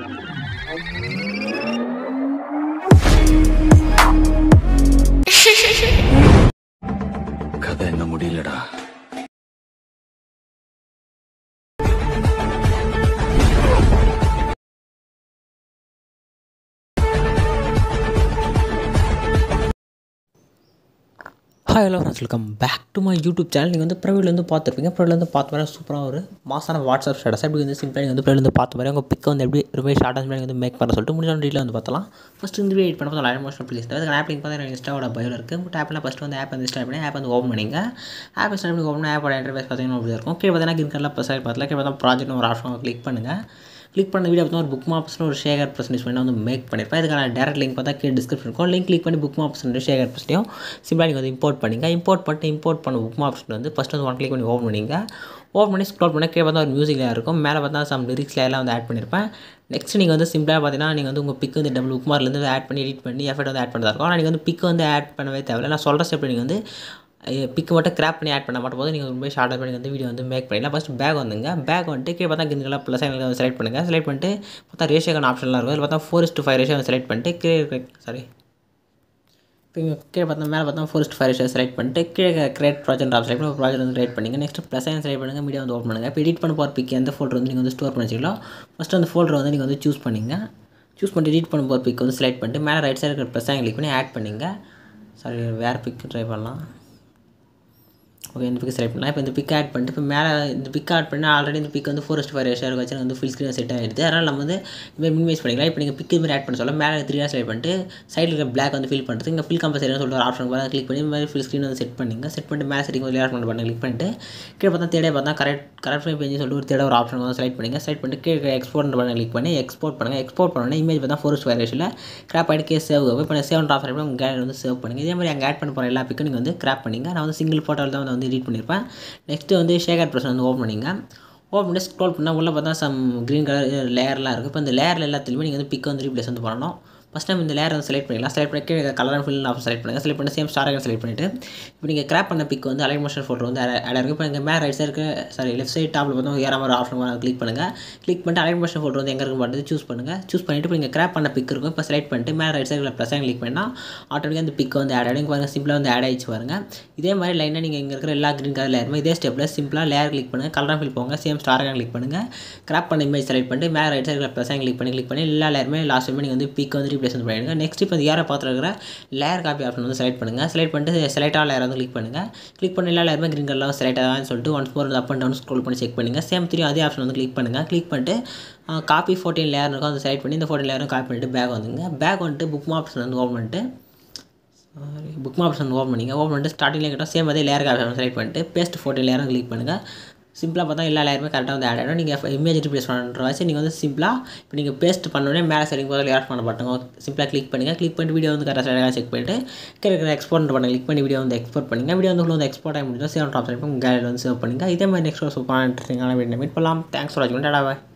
கதை என்ன முடியலடா hi hello friends welcome back to my YouTube channel நீங்கள் வந்து ப்ரைவேட்ல வந்து பார்த்துருப்பீங்க ப்ரைவேட்ல வந்து பார்த்த மாதிரி சூப்பராக ஒரு மாசான வாட்ஸ்அப் ஸ்டேட்டஸ் எப்படி வந்து சிம்பிளாக நீங்கள் வந்து ப்ரைவேட்ல வந்து பார்த்த மாதிரி உங்கள் பிக்கை வந்து எப்படி ரொம்ப ஷார்ட்டாக நீங்கள் வந்து மேக் பண்ண சொல்லிட்டு முடிஞ்ச டீட்டில் வந்து பார்த்தலாம் ஃபஸ்ட் இந்த வீடியோ எடிட் பண்ண பார்த்தா லைன் மோஷன் ப்ளீஸ் அதுக்கு ஆப் லிங்க் பார்த்தா இன்ஸ்டாவோட பயோவில் இருக்குது உங்கள் ஆப்லாம் ஃபஸ்ட்டு வந்து ஆப் வந்து ஸ்டார்ட் பண்ணி ஆப் வந்து ஓப்பன் பண்ணிங்க ஆப் ஸ்டார்ட் பண்ணி ஓப்பன் ஆப்போட இன்டர்ஃபேஸ் பார்த்தீங்கன்னா அப்படி இருக்கும் கீழே பார்த்தீங்கன்னா கிரீன் கலரில் ப்ளஸ் ஆகி பார்த்தல கீழே பார்த்தா ப்ராஜெக்ட் ஒரு ஆப்ஷன் கிளிக் பண்ணுங்கள் கிளிக் பண்ண வீடியோ பார்த்தா ஒரு புக் மாப்ஸ்னு ஒரு ஷேகர் ப்ரெசன்டேஷன் பண்ணி வந்து மேக் பண்ணியிருப்பேன் இதுக்கான டேரக்ட் லிங்க் பார்த்தா கீழே டிஸ்கிரிப்ஷன் இருக்கும் லிங்க் கிளிக் பண்ணி புக் மாப்ஸ் ஷேகர் ப்ரெஸ்டையும் சிம்பிளாக நீங்கள் வந்து இம்போர்ட் பண்ணிங்க இம்போர்ட் பண்ணிட்டு இம்போர்ட் பண்ண புக் மாப்ஸ் வந்து ஃபஸ்ட்டு வந்து ஒன் கிளிக் பண்ணி ஓப்பன் பண்ணிங்க ஓப்பன் பண்ணி ஸ்க்ரோல் பண்ணி கீழே பார்த்தா ஒரு மியூசிக் லேயர் இருக்கும் மேலே பார்த்தா சம் லிரிக்ஸ் லேயர்லாம் வந்து ஆட் பண்ணியிருப்பேன் நெக்ஸ்ட் நீங்கள் வந்து சிம்பிளாக பார்த்தீங்கன்னா நீங்கள் வந்து உங்கள் பிக் வந்து டபுள் புக்மார்லேருந்து ஆட் பண்ணி எடிட் பண்ணி எஃபெக்ட் வந்து ஆட் பண்ணதா இருக்கும் ஆனால் நீங்கள் வந்து பிக் வந்து ஆட் பண்ணவே தேவையில்லை நான் சொல்கிற ஸ்டெப் நீங்கள் வந்து பிக்கு மட்டும் கிராப் பண்ணி ஆட் பண்ண மட்டும் போது நீங்கள் ரொம்ப ஷார்ட்டாக பண்ணி வந்து வீடியோ வந்து மேக் பண்ணிடலாம் ஃபஸ்ட் பேக் வந்துங்க பேக் வந்துட்டு கீழே பார்த்தா கிரீன் கலர் ப்ளஸ் வந்து செலக்ட் பண்ணுங்கள் செலக்ட் பண்ணிட்டு பார்த்தா ரேஷியோக்கான ஆப்ஷன்லாம் இருக்கும் இதில் பார்த்தா four is to five ratio select பண்ணிட்டு கீழே சாரி இப்போ இங்கே கீழே பார்த்தா மேலே பார்த்தா four is to five ratio select பண்ணிட்டு கீழே கிரியேட் ப்ராஜெக்ட் ஆப் செலக்ட் பண்ணி ப்ராஜெக்ட் வந்து கிரியேட் பண்ணிங்க நெக்ஸ்ட் ப்ளஸ் சைன் செலக்ட் பண்ணுங்கள் மீடியா வந்து ஓப்பன் பண்ணுங்கள் இப்போ எடிட் பண்ண போகிற பிக் எந்த ஃபோல்டர் வந்து நீங்கள் வந்து ஸ்டோர் பண்ணி வச்சிக்கலாம் ஃபஸ்ட்டு அந்த ஃபோல்டர் வந்து நீங்கள் வந்து சூஸ் பண்ணிங்க சூஸ் பண்ணிட்டு எடிட் பண்ண போகிற பிக் வந்து செலக்ட் பண்ணிட்டு மேலே ரைட் சைடு இருக்கிற ப்ளஸ் சைன் கிளிக் பண்ணி ஆட் பண்ணிங்க சாரி வேறு பிக் ட்ரை பண்ணலாம் ஓகே இந்த பிக் செலக்ட் பண்ணலாம் இப்போ இந்த பிக் ஆட் பண்ணிட்டு இப்போ மேலே இந்த பிக் ஆட் பண்ணி ஆல்ரெடி இந்த பிக் வந்து ஃபோரஸ்ட் ஃபைவ் ரேஷர் வச்சு வந்து ஃபுல் ஸ்க்ரீன் செட் ஆகிடுது அதனால் நம்ம வந்து இதுமாதிரி மினிமைஸ் பண்ணிக்கலாம் இப்போ நீங்கள் பிக் மாதிரி ஆட் பண்ண சொல்ல மேலே த்ரீ ஆர் செலக்ட் பண்ணிட்டு சைடில் இருக்கிற பிளாக் வந்து ஃபில் பண்ணுறது இங்கே ஃபில் கம்பல்சரின்னு சொல்லிட்டு ஒரு ஆப்ஷன் பார்த்து கிளிக் பண்ணி இந்த மாதிரி ஃபுல் ஸ்க்ரீன் வந்து செட் பண்ணிங்க செட் பண்ணிட்டு மேலே செட்டிங் வந்து லேட் பண்ண பண்ணி கிளிக் பண்ணிட்டு கீழே பார்த்தா தேட பார்த்தா கரெக்ட் கரெக்ட் ஃப்ரேம் பேஜ் சொல்லிட்டு ஒரு தேட ஒரு ஆப்ஷன் வந்து செலக்ட் பண்ணிங்க செலக்ட் பண்ணிட்டு கீழே எக்ஸ்போர்ட் பண்ண கிளிக் பண்ணி எக்ஸ்போர்ட் பண்ணுங்கள் எக்ஸ்போர்ட் பண்ணோன்னே இமேஜ் பார்த்தா ஃபோரஸ்ட் ஃபைவ் ரேஷில் கிராப் ஆகிட்டு கேஸ் சேவ் ஆகும் இப்போ சேவ் ஆஃப் பண்ணி உங்கள் கேலரி வந்து சேவ் பண்ணுங்கள் இதே மாதிரி அங்கே ஆட் பண்ண போகிற எல்லா பிக்கும் நீங்கள் வந்து கிராப் பண்ணிங்க நான் வந்து சிங்கிள் ஃபோட்டோவில் தான் வந்து எடிட் பண்ணியிருப்பேன் நெக்ஸ்ட்டு வந்து ஷேகர் ப்ரெஸ் வந்து ஓப்பன் பண்ணிங்க ஓப்பன் பண்ணி ஸ்க்ரோல் பண்ணால் உள்ளே பார்த்தா சம் க்ரீன் கலர் லேயர்லாம் இருக்குது இப்போ இந்த லேயரில் எல்லாத்துலேயுமே நீங்கள் வந்து பிக் வந்து ரீப்ளேஸ் வந்து பண்ணணும் ஃபஸ்ட் டைம் இந்த லேயர் வந்து செலக்ட் பண்ணிக்கலாம் செலக்ட் பண்ணி கீழே colour and fill option select பண்ணுங்கள் செலக்ட் பண்ணி சேம் ஸ்டார் செலக்ட் பண்ணிவிட்டு இப்போ நீங்கள் கிராப் பண்ண பிக் வந்து அலைன் மோஷன் ஃபோட்டோ வந்து ஆட் இருக்குது இப்போ இங்கே மேலே ரைட் சைடு இருக்க சாரி லெஃப்ட் சைடு டாப்பில் பார்த்தா ஏற மாதிரி ஆப்ஷன் கிளிக் பண்ணுங்கள் கிளிக் பண்ணிட்டு அலைன் மோஷன் ஃபோட்டோ வந்து எங்கே இருக்கும் பண்ணுறது சூஸ் பண்ணுங்கள் சூஸ் பண்ணிவிட்டு இப்போ நீங்கள் கிராப் பண்ண பிக் இருக்கும் இப்போ செலக்ட் பண்ணிட்டு மேலே ரைட் சைடில் ப்ளஸ் கிளிக் பண்ணால் ஆட்டோமேட்டிக்காக அந்த பிக் வந்து ஆட் ஆகிடும் பாருங்கள் சிம்பிளாக வந்து ஆட் ஆகிடுச்சு பாருங்க இதே மாதிரி லைனாக நீங்கள் இங்கே இருக்கிற எல்லா க்ரீன் கலர் லேயருமே இதே ஸ்டெப்பில் சிம்பிளாக லேயர் கிளிக் பண்ணுங்கள் கலர் ஃபில் போங்க சேம் ஸ்டார் கிளிக் பண்ணுங்கள் கிராப் பண்ண இமேஜ் செலக்ட் பண்ணிட்டு மேலே ரைட் சைடில் ப்ளஸ் கிளிக் பண்ணி கிளிக் பண்ணி எல்லா லேயருமே லாஸ்ட் டைம் நீங்கள் வந்து பிக் வந்து ரீப்ளேஸ் வந்து பண்ணிடுங்க நெக்ஸ்ட் இப்போ இந்த ஏரை பார்த்துட்டு இருக்கிற லேயர் காப்பி ஆப்ஷன் வந்து செலக்ட் பண்ணுங்கள் செலக்ட் பண்ணிட்டு செலக்டாக லேயர் வந்து கிளிக் பண்ணுங்கள் கிளிக் பண்ணி எல்லா லேயருமே க்ரீன் கலர் செலக்ட் ஆகான்னு சொல்லிட்டு once more up and down scroll பண்ணி செக் பண்ணுங்கள் சேம் திரும்பி அதே ஆப்ஷன் வந்து கிளிக் பண்ணுங்கள் கிளிக் பண்ணிட்டு காப்பி ஃபோர்டீன் லேயர் இருக்கும் அதை செலக்ட் பண்ணி இந்த ஃபோர்டீன் லேயரும் காப்பி பண்ணிட்டு பேக் வந்துங்க பேக் வந்துட்டு புக் ஆப்ஷன் வந்து ஓப்பன் பண்ணிட்டு சாரி புக் ஆப்ஷன் ஓப்பன் பண்ணிங்க ஓப்பன் பண்ணிட்டு ஸ்டார்டிங்லேயே கிட்ட சேம் அதே லேயர் ஆப்ஷன் செலக்ட் பண்ணிட்டு பேஸ்ட் ஃபோர்டீன் லேயரும் கிளிக் பண்ணுங்கள் சிம்பிளாக பார்த்தா எல்லா லேயருமே கரெக்டாக வந்து ஆட் ஆகிடும் நீங்கள் இமேஜ் ரிப்ளேஸ் பண்ணுற வச்சு நீங்கள் வந்து சிம்பிளாக இப்போ நீங்கள் பேஸ்ட் பண்ணோடனே மேலே செட்டிங் போது லேர் பண்ண பட்டங்க சிம்பிளாக கிளிக் பண்ணுங்கள் கிளிக் பண்ணிட்டு வீடியோ வந்து கரெக்டாக செக் பண்ணிட்டு இருக்கிற எக்ஸ்போர்ட் பண்ண கிளிக் பண்ணி வீடியோ வந்து எக்ஸ்போர்ட் பண்ணுங்கள் வீடியோ வந்து வந்து எக்ஸ்போர்ட் ஆகி முடிஞ்சா சேவ் ட்ராப் பண்ணி உங்கள் கேலரி வந்து சேவ் பண்ணுங்கள் இதே மாதிரி நெக்ஸ்ட் ஒரு சூப்பரான இன்ட்ரெஸ்டிங்கான வீடியோ மீட் பண்ணலாம் தேங்க்ஸ் ஃபார் வாட்சிங் டாடா பாய்